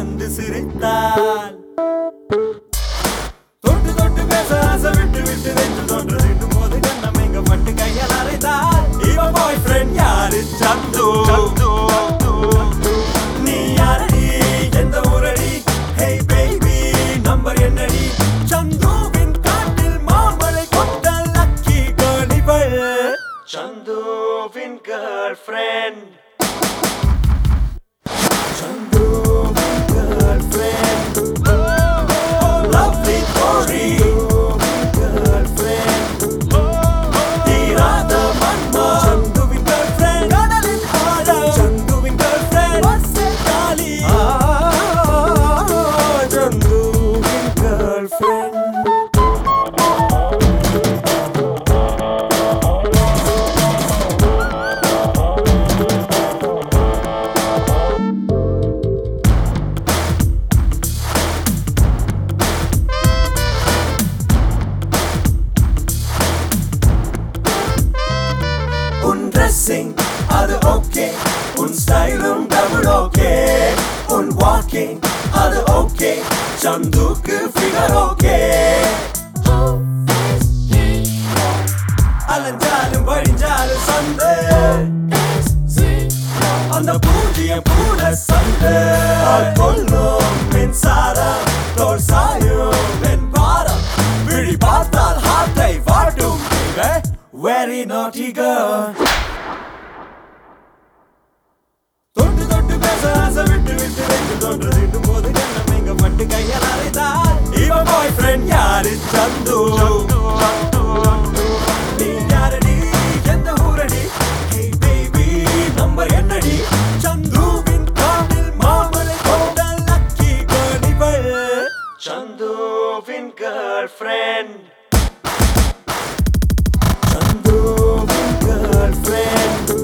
வந்து சிரித்தாள் தொட்டு தொட்டு பேச ஆசை விட்டு விட்டு நெஞ்சு தோன்று திட்டும் போது கண்ணம் எங்க பட்டு கையால் அறைந்தாள் இவ பாய் ஃப்ரெண்ட் யாரு சந்து நீ யாரடி எந்த ஊரடி ஹே பேபி நம்பர் என்னடி சந்துவின் காட்டில் மாமலை கொண்ட லக்கி கேர்ள் சந்துவின் கேர்ள் ஃப்ரெண்ட் சந்துவின் girlfriend lovely Tori girlfriend தீராத மன்மோ சந்துவின் girlfriend கடலின் ஆழம் சந்துவின் girlfriend வர்சத்தாலி சந்துவின் girlfriend உன் ட்ரெஸ்ஸிங் அது ஓகே உன் ஸ்டைலும் டபுள் ஓகே உன் வாக்கிங் அது ஓகே சந்துக்கு ஃபிகர் ஓகே அலைஞ்சாலும் வழிஞ்சாலும் சந்து அந்த பூஜ்ஜியம் கூட சந்து ஆள் கொல்லும் மின்சாரம் தோல் சாயும் என் பாரம் விழி பார்த்தால் ஹார்ட்டை வாட்டும் வெரி naughty girl தொட்டு தொட்டு பேச ஆசை விட்டு விட்டு ரெண்டு தொன்று திட்டும் போது கண்ணம் எங்க பட்டு கையால் அறைந்தால் இவ பாய் ஃப்ரெண்ட் யாரு சந்து நீ யாரடி எந்த ஊரடி ஹே பேபி நம்பர் என்னடி சந்துவின் காட்டில் மாமலை கொண்ட லக்கி கேர்ள் சந்துவின் கேர்ள் ஃப்ரெண்ட் சந்துவின் கேர்ள் ஃப்ரெண்ட்